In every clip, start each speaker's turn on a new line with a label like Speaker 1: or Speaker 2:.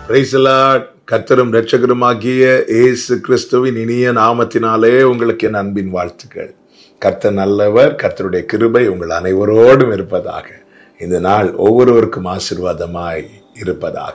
Speaker 1: கர்த்தரும் இரட்சகருமாகிய இயேசு கிறிஸ்துவின் இனிய நாமத்தினாலே உங்களுக்கு என் அன்பின் வாழ்த்துக்கள் கர்த்தர் நல்லவர் கர்த்தருடைய கிருபை உங்கள் அனைவரோடும் இருப்பதாக இந்த நாள் ஒவ்வொருவருக்கும் ஆசீர்வாதமாய் இருப்பதாக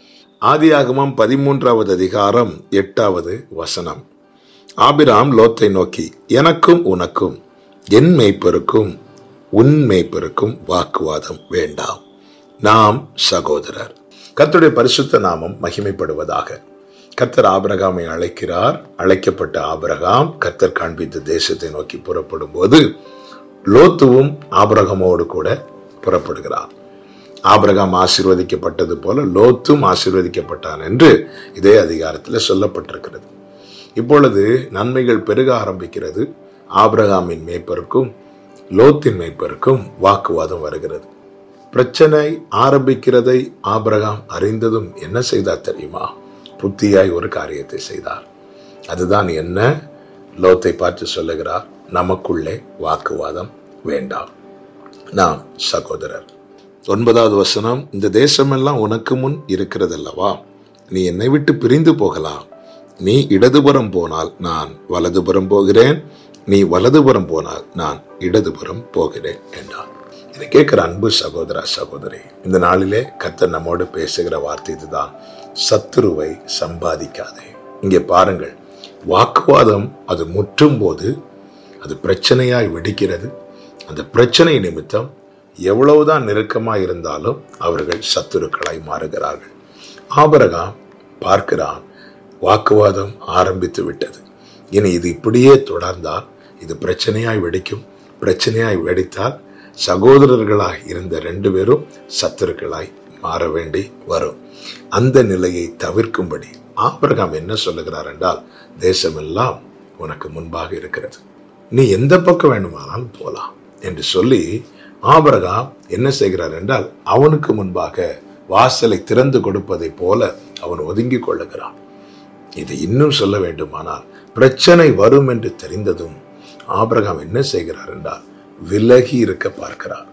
Speaker 1: ஆதியாகமம் பதிமூன்றாவது அதிகாரம் எட்டாவது வசனம் ஆபிராம் லோத்தை நோக்கி எனக்கும் உனக்கும் என் மேய்ப்பருக்கும் உன் மேய்ப்பருக்கும் வாக்குவாதம் வேண்டாம் நாம் சகோதரர் கர்த்தருடைய பரிசுத்த நாமம் மகிமைப்படுவதாக கர்த்தர் ஆபிரகாமை அழைக்கிறார் அழைக்கப்பட்ட ஆபிரகாம் கர்த்தர் காண்பித்த தேசத்தை நோக்கி புறப்படும் போது லோத்துவும் ஆபிரகமோடு கூட புறப்படுகிறார் ஆபிரகாம் ஆசீர்வதிக்கப்பட்டது போல லோத்தும் ஆசீர்வதிக்கப்பட்டான் என்று இதே அதிகாரத்தில் சொல்லப்பட்டிருக்கிறது இப்பொழுது நன்மைகள் பெருக ஆரம்பிக்கிறது ஆபிரகாமின் மேய்ப்பருக்கும் லோத்தின் மேய்ப்பருக்கும் வாக்குவாதம் வருகிறது பிரச்சனை ஆரம்பிக்கிறதை ஆபிரகாம் அறிந்ததும் என்ன செய்தார் தெரியுமா புத்தியாய் ஒரு காரியத்தை செய்தார் அதுதான் என்ன லோத்தை பார்த்து சொல்லுகிறார் நமக்குள்ளே வாக்குவாதம் வேண்டாம் நாம் சகோதரர் ஒன்பதாவது வசனம் இந்த தேசமெல்லாம் உனக்கு முன் இருக்கிறதல்லவா நீ என்னை விட்டு பிரிந்து போகலாம் நீ இடதுபுறம் போனால் நான் வலதுபுறம் போகிறேன் நீ வலதுபுறம் போனால் நான் இடதுபுறம் போகிறேன் என்றான் இதை கேட்கிற அன்பு சகோதர சகோதரி இந்த நாளிலே கர்த்தர் நம்மோடு பேசுகிற வார்த்தை இதுதான் சத்துருவை சம்பாதிக்காதே இங்கே பாருங்கள் வாக்குவாதம் அது முற்றும் போது அது பிரச்சனையாய் வெடிக்கிறது அந்த பிரச்சனை நிமித்தம் எவ்வளவுதான் நெருக்கமாக இருந்தாலும் அவர்கள் சத்துருக்களாய் மாறுகிறார்கள் ஆபரகாம் பார்க்கிறான் வாக்குவாதம் ஆரம்பித்து விட்டது இனி இது இப்படியே தொடர்ந்தால் இது பிரச்சனையாய் வெடிக்கும் பிரச்சனையாய் வெடித்தால் சகோதரர்களாய் இருந்த ரெண்டு பேரும் சத்துருக்களாய் மாற வேண்டி வரும் அந்த நிலையை தவிர்க்கும்படி ஆபிரகாம் என்ன சொல்லுகிறார் என்றால் தேசமெல்லாம் உனக்கு முன்பாக இருக்கிறது நீ எந்த பக்கம் வேணுமானாலும் போலாம் என்று சொல்லி ஆபரகாம் என்ன செய்கிறார் என்றால் அவனுக்கு முன்பாக வாசலை திறந்து கொடுப்பதை போல அவன் ஒதுங்கி கொள்ளுகிறான் இது இன்னும் சொல்ல வேண்டுமானால் பிரச்சனை வரும் என்று தெரிந்ததும் ஆபிரகாம் என்ன செய்கிறார் என்றால் விலகி இருக்க பார்க்கிறார்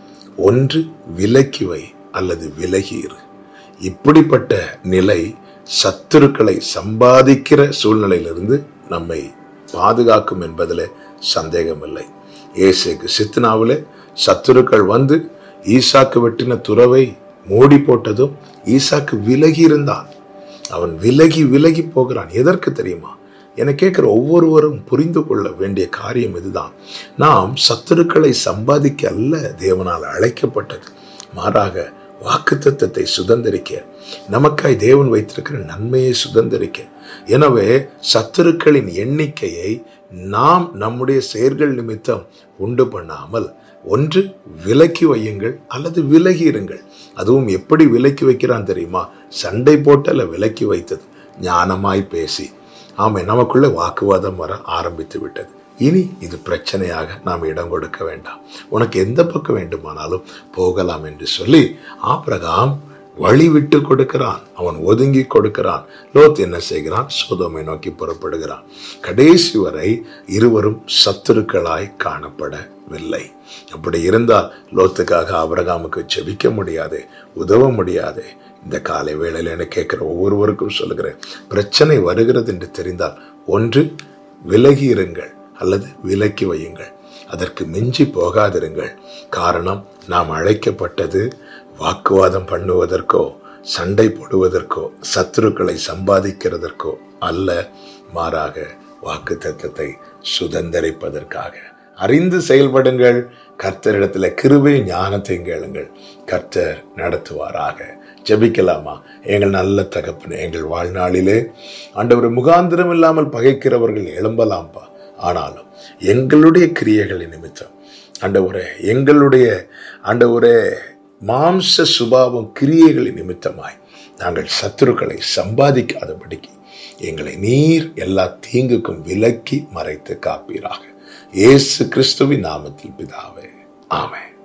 Speaker 1: ஒன்று விலக்கி வை அல்லது விலகி இரு இப்படிப்பட்ட நிலை சத்துருக்களை சம்பாதிக்கிற சூழ்நிலையிலிருந்து நம்மை பாதுகாக்கும் என்பதில் சந்தேகமில்லை ஏசேக்கு சித்னாவிலே சத்துருக்கள் வந்து ஈசாக்கு வெட்டின துறவை மூடி போட்டதும் ஈசாக்கு விலகி இருந்தான் அவன் விலகி விலகி போகிறான் எதற்கு தெரியுமா என கேட்கிற ஒவ்வொருவரும் புரிந்து கொள்ள வேண்டிய காரியம் இதுதான் நாம் சத்துருக்களை சம்பாதிக்க அல்ல தேவனால் அழைக்கப்பட்டது மாறாக வாக்கு தத்தத்தை சுதந்திரிக்க நமக்காய் தேவன் வைத்திருக்கிற நன்மையை சுதந்திரிக்க எனவே சத்துருக்களின் எண்ணிக்கையை நாம் நம்முடைய செயல்கள் நிமித்தம் உண்டு பண்ணாமல் ஒன்று விலக்கி வையுங்கள் அல்லது விலகி இருங்கள் அதுவும் எப்படி விலக்கி வைக்கிறான் தெரியுமா சண்டை போட்டல விலக்கி வைத்தது ஞானமாய் பேசி ஆமை நமக்குள்ள வாக்குவாதம் வர ஆரம்பித்து விட்டது இனி இது பிரச்சனையாக நாம் இடம் கொடுக்க வேண்டாம் உனக்கு எந்த பக்கம் வேண்டுமானாலும் போகலாம் என்று சொல்லி ஆபிரகாம் வழி விட்டு கொடுக்கிறான் அவன் ஒதுங்கி கொடுக்கிறான் லோத் என்ன செய்கிறான் சோதோமை நோக்கி புறப்படுகிறான் கடைசி வரை இருவரும் சத்துருக்களாய் காணப்படவில்லை அப்படி இருந்தால் லோத்துக்காக ஆபிரகாமுக்கு செபிக்க முடியாது உதவ முடியாது இந்த காலை வேளையில் என கேட்கிற ஒவ்வொருவருக்கும் சொல்லுகிறேன் பிரச்சனை வருகிறது என்று தெரிந்தால் ஒன்று விலகி இருங்கள் அல்லது விலக்கி வையுங்கள் அதற்கு மிஞ்சி போகாதிருங்கள் காரணம் நாம் அழைக்கப்பட்டது வாக்குவாதம் பண்ணுவதற்கோ சண்டை போடுவதற்கோ சத்துருக்களை சம்பாதிக்கிறதற்கோ அல்ல மாறாக வாக்கு தத்தத்தை சுதந்திரிப்பதற்காக அறிந்து செயல்படுங்கள் கர்த்தரிடத்துல கிருபை ஞானத்தை கேளுங்கள் கர்த்தர் நடத்துவாராக ஜெபிக்கலாமா எங்கள் நல்ல தகப்பனே எங்கள் வாழ்நாளிலே ஆண்டவர் முகாந்திரம் இல்லாமல் பகைக்கிறவர்கள் எழும்பலாம்ப்பா ஆனாலும் எங்களுடைய கிரியைகளின் நிமித்தம் ஆண்டவரே எங்களுடைய ஆண்டவரே மாம்ச சுபாவம் கிரியைகளின் நிமித்தமாய் நாங்கள் சத்துருக்களை சம்பாதிக்காதபடிக்கு எங்களை நீர் எல்லா தீங்குக்கும் விலக்கி மறைத்து காப்பீராக இயேசு கிறிஸ்துவின் நாமத்தில் பிதாவே ஆமென்